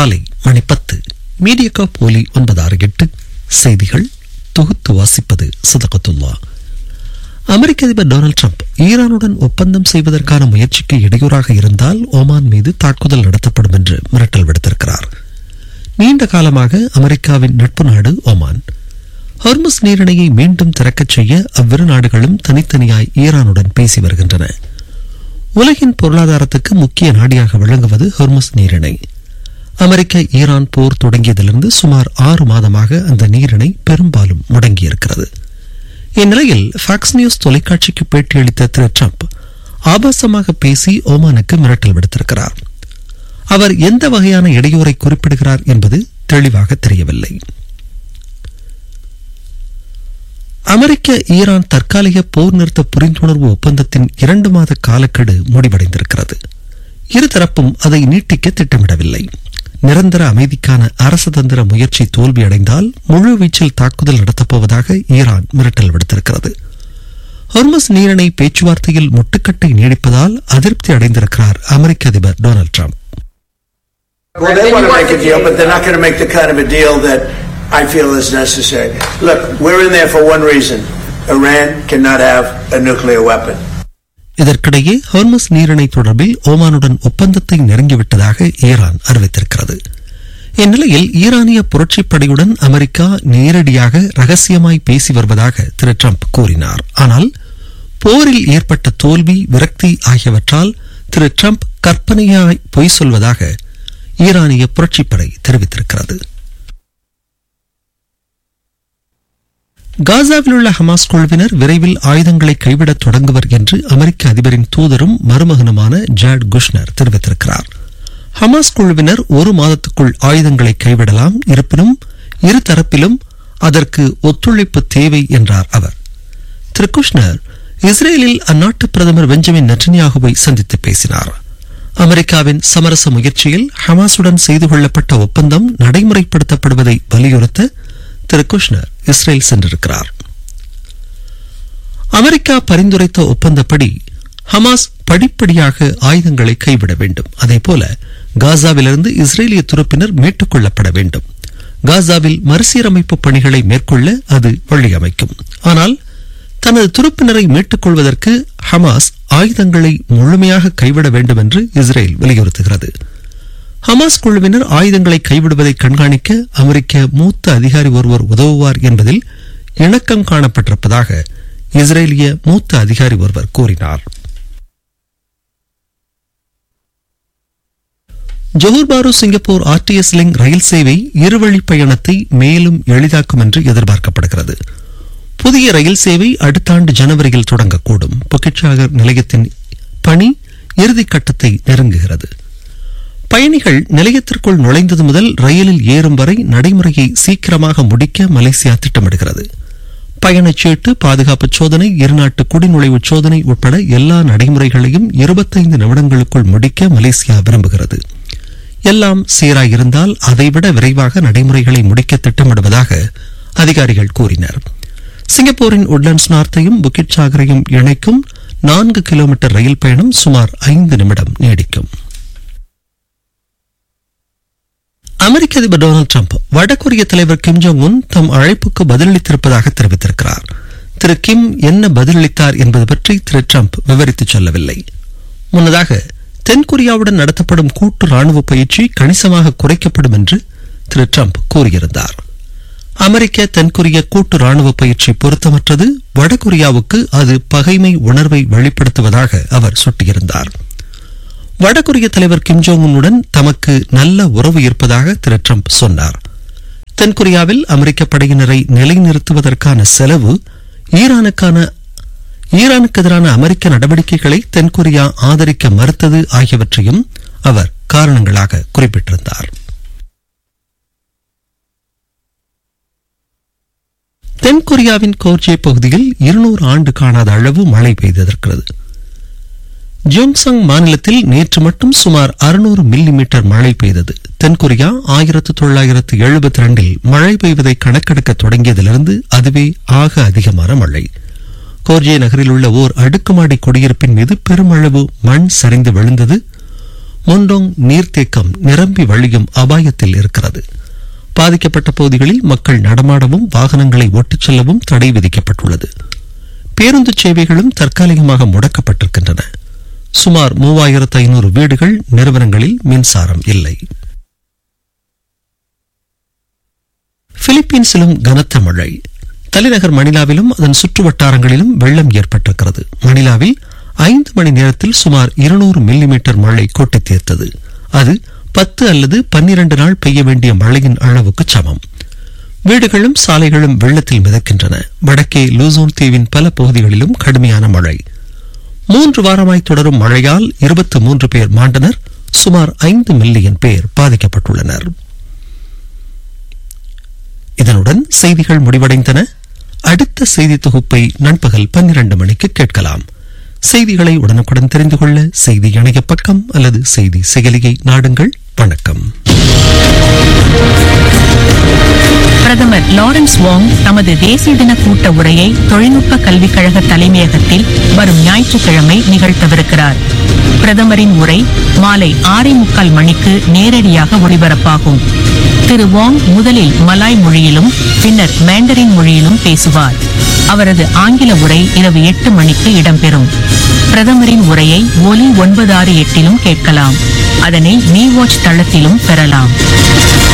காலை மணி பத்து மீடியா போலி ஒன்பதாறு எட்டு செய்திகள் தொகுத்து வாசிப்பது சதகத்துல்லா அமெரிக்க அதிபர் டொனால்டு ட்ரம்ப் ஈரானுடன் ஒப்பந்தம் செய்வதற்கான முயற்சிக்கு இடையூறாக இருந்தால் ஓமான் மீது தாக்குதல் நடத்தப்படும் என்று மிரட்டல் விடுத்திருக்கிறார் நீண்ட காலமாக அமெரிக்காவின் நட்பு நாடு ஓமான் ஹொர்முஸ் நீரிணையை மீண்டும் திறக்கச் செய்ய அவ்விரு நாடுகளும் தனித்தனியாய் ஈரானுடன் பேசி வருகின்றன உலகின் பொருளாதாரத்துக்கு முக்கிய நாடியாக விளங்குவது ஹொர்முஸ் நீரிணை அமெரிக்க ஈரான் போர் தொடங்கியதிலிருந்து சுமார் ஆறு மாதமாக அந்த நீரிணை பெரும்பாலும் முடங்கியிருக்கிறது இந்நிலையில் ஃபாக்ஸ் நியூஸ் தொலைக்காட்சிக்கு பேட்டியளித்த திரு ட்ரம்ப் ஆபாசமாக பேசி ஓமானுக்கு மிரட்டல் விடுத்திருக்கிறார் அவர் எந்த வகையான இடையூறை குறிப்பிடுகிறார் என்பது தெளிவாக தெரியவில்லை அமெரிக்க ஈரான் தற்காலிக போர் நிறுத்த புரிந்துணர்வு ஒப்பந்தத்தின் இரண்டு மாத காலக்கெடு முடிவடைந்திருக்கிறது இருதரப்பும் அதை நீட்டிக்க திட்டமிடவில்லை நிரந்தர அமைதிக்கான அரசதந்திர முயற்சி தோல்வியடைந்தால் முழு வீச்சில் தாக்குதல் நடத்தப்போவதாக ஈரான் மிரட்டல் விடுத்திருக்கிறது ஹொர்மஸ் நீரிணை பேச்சுவார்த்தையில் முட்டுக்கட்டை நீடிப்பதால் அதிருப்தி அடைந்திருக்கிறார் அமெரிக்க அதிபர் Donald Trump Well, they want to make a deal, but they're not going to make the kind of a deal that I feel is necessary. Look, we're in there for one reason. Iran cannot have a nuclear weapon. இதற்கிடையே Hormuz நீரிணை தொடர்பில் ஓமானுடன் ஒப்பந்தத்தை நெருங்கிவிட்டதாக Iran அறிவித்திருக்கிறது இந்நிலையில் ஈரானிய புரட்சிப்படையுடன் America நேரடியாக ரகசியமாய் பேசி வருவதாக திரு ட்ரம்ப் கூறினார் ஆனால் போரில் ஏற்பட்ட தோல்வி விரக்தி ஆகியவற்றால் திரு ட்ரம்ப் கற்பனையாய் பொய் சொல்வதாக ஈரானிய புரட்சிப்படை தெரிவித்திருக்கிறது காசாவில் உள்ள ஹமாஸ் குழுவினர் விரைவில் ஆயுதங்களை கைவிடத் தொடங்குவர் என்று அமெரிக்க அதிபரின் தூதரும் மருமகனுமான ஜாட் குஷ்னர் தெரிவித்திருக்கிறார் ஹமாஸ் குழுவினர் ஒரு மாதத்துக்குள் ஆயுதங்களை கைவிடலாம் இருப்பினும் இரு தரப்பிலும் அதற்கு ஒத்துழைப்பு தேவை என்றார் அவர் திரு குஷ்னர் இஸ்ரேலில் அந்நாட்டு பிரதமர் பெஞ்சமின் நெட்டன்யாகுவை சந்தித்து பேசினார் அமெரிக்காவின் சமரச முயற்சியில் ஹமாசுடன் செய்து கொள்ளப்பட்ட ஒப்பந்தம் நடைமுறைப்படுத்தப்படுவதை வலியுறுத்த திரு குஷ்னர் இஸ்ரேல் சென்றிருக்கிறார் அமெரிக்கா பரிந்துரைத்த ஒப்பந்தப்படி ஹமாஸ் படிப்படியாக ஆயுதங்களை கைவிட வேண்டும் அதேபோல காசாவிலிருந்து இஸ்ரேலிய துருப்பினர் மீட்டுக் கொள்ளப்பட வேண்டும் காசாவில் மறுசீரமைப்பு பணிகளை மேற்கொள்ள அது வழியமைக்கும் ஆனால் தனது துருப்பினரை மீட்டுக் கொள்வதற்கு ஹமாஸ் ஆயுதங்களை முழுமையாக கைவிட வேண்டும் என்று இஸ்ரேல் வலியுறுத்துகிறது ஹமாஸ் குழுவினர் ஆயுதங்களை கைவிடுவதை கண்காணிக்க அமெரிக்க மூத்த அதிகாரி ஒருவர் உதவுவார் என்பதில் இணக்கம் காணப்பட்டிருப்பதாக இஸ்ரேலிய மூத்த அதிகாரி ஒருவர் கூறினார் ஜோஹர் பாரு சிங்கப்பூர் ஆர்டிஎஸ் லிங்க் ரயில் சேவை இருவழி பயணத்தை மேலும் எளிதாக்கும் என்று எதிர்பார்க்கப்படுகிறது புதிய ரயில் சேவை அடுத்த ஆண்டு ஜனவரியில் தொடங்கக்கூடும் பொக்கிட்சாகர் நிலையத்தின் பணி இறுதிக் கட்டத்தை நெருங்குகிறது பயணிகள் நிலையத்திற்குள் நுழைந்தது முதல் ரயிலில் ஏறும் வரை நடைமுறையை சீக்கிரமாக முடிக்க மலேசியா திட்டமிடுகிறது பயணச்சீட்டு பாதுகாப்பு சோதனை இருநாட்டு குடிநுழைவு சோதனை உட்பட எல்லா நடைமுறைகளையும் இருபத்தைந்து நிமிடங்களுக்குள் முடிக்க மலேசியா விரும்புகிறது எல்லாம் சீராயிருந்தால் அதைவிட விரைவாக நடைமுறைகளை முடிக்க திட்டமிடுவதாக அதிகாரிகள் கூறினர் சிங்கப்பூரின் உட்லண்ட்ஸ் நார்த்தையும் புக்கிட் சாகரையும் இணைக்கும் நான்கு கிலோமீட்டர் ரயில் பயணம் சுமார் ஐந்து நிமிடம் நீடிக்கும் அமெரிக்க அதிபர் டொனால்டு ட்ரம்ப் வடகொரிய தலைவர் கிம் ஜோங் உன் தம் அழைப்புக்கு பதிலளித்திருப்பதாக தெரிவித்திருக்கிறார் திரு கிம் என்ன பதிலளித்தார் என்பது பற்றி திரு ட்ரம்ப் விவரித்துச் சொல்லவில்லை முன்னதாக தென்கொரியாவுடன் நடத்தப்படும் கூட்டு ராணுவ பயிற்சி கணிசமாக குறைக்கப்படும் என்று திரு ட்ரம்ப் கூறியிருந்தார் அமெரிக்க தென்கொரிய கூட்டு ராணுவ பயிற்சி பொருத்தமற்றது வடகொரியாவுக்கு அது பகைமை உணர்வை வெளிப்படுத்துவதாக அவர் சுட்டியிருந்தார் வடகொரிய தலைவர் கிம் ஜோங் உன்னுடன் தமக்கு நல்ல உறவு இருப்பதாக திரு ட்ரம்ப் சொன்னார் தென்கொரியாவில் அமெரிக்க படையினரை நிலைநிறுத்துவதற்கான செலவு ஈரானுக்கான ஈரானுக்கு எதிரான அமெரிக்க நடவடிக்கைகளை தென்கொரியா ஆதரிக்க மறுத்தது ஆகியவற்றையும் அவர் காரணங்களாக குறிப்பிட்டிருந்தார் தென்கொரியாவின் கோர்ஜே பகுதியில் இருநூறு ஆண்டு காணாத அளவு மழை பெய்திருக்கிறது ஜோங்சங் மாநிலத்தில் நேற்று மட்டும் சுமார் அறுநூறு மில்லி மீட்டர் மழை பெய்தது தென்கொரியா ஆயிரத்து தொள்ளாயிரத்து எழுபத்தி ரெண்டில் மழை பெய்வதை கணக்கெடுக்க தொடங்கியதிலிருந்து அதுவே ஆக அதிகமான மழை கோர்ஜே நகரில் உள்ள ஓர் அடுக்குமாடி குடியிருப்பின் மீது பெருமளவு மண் சரிந்து விழுந்தது மொண்டோங் நீர்த்தேக்கம் நிரம்பி வழியும் அபாயத்தில் இருக்கிறது பாதிக்கப்பட்ட பகுதிகளில் மக்கள் நடமாடவும் வாகனங்களை ஓட்டிச் செல்லவும் தடை விதிக்கப்பட்டுள்ளது பேருந்து சேவைகளும் தற்காலிகமாக முடக்கப்பட்டிருக்கின்றன சுமார் மூவாயிரத்து ஐநூறு வீடுகள் நிறுவனங்களில் மின்சாரம் இல்லை பிலிப்பீன்ஸிலும் கனத்த மழை தலைநகர் மணிலாவிலும் அதன் சுற்று வட்டாரங்களிலும் வெள்ளம் ஏற்பட்டிருக்கிறது மணிலாவில் ஐந்து மணி நேரத்தில் சுமார் இருநூறு மில்லிமீட்டர் மழை கொட்டி தீர்த்தது அது பத்து அல்லது பன்னிரண்டு நாள் பெய்ய வேண்டிய மழையின் அளவுக்கு சமம் வீடுகளும் சாலைகளும் வெள்ளத்தில் மிதக்கின்றன வடக்கே லூசோன் தீவின் பல பகுதிகளிலும் கடுமையான மழை மூன்று வாரமாய் தொடரும் மழையால் இருபத்தி மூன்று பேர் மாண்டனர் சுமார் ஐந்து மில்லியன் பேர் பாதிக்கப்பட்டுள்ளனர் இதனுடன் செய்திகள் முடிவடைந்தன அடுத்த செய்தி தொகுப்பை நண்பகல் பன்னிரண்டு மணிக்கு கேட்கலாம் செய்திகளை உடனுக்குடன் தெரிந்து கொள்ள செய்தி இணைய பக்கம் அல்லது செய்தி செயலியை நாடுங்கள் வணக்கம் பிரதமர் லாரன்ஸ் வாங் தமது தேசிய தின கூட்ட உரையை தொழில்நுட்ப கல்விக் கழக தலைமையகத்தில் வரும் ஞாயிற்றுக்கிழமை நிகழ்த்தவிருக்கிறார் பிரதமரின் உரை மாலை ஆறே முக்கால் மணிக்கு நேரடியாக ஒளிபரப்பாகும் திரு வாங் முதலில் மலாய் மொழியிலும் பின்னர் மேண்டரின் மொழியிலும் பேசுவார் அவரது ஆங்கில உரை இரவு எட்டு மணிக்கு இடம்பெறும் பிரதமரின் உரையை ஒலி ஒன்பது ஆறு எட்டிலும் கேட்கலாம் அதனை மீ வாட்ச் தளத்திலும் பெறலாம்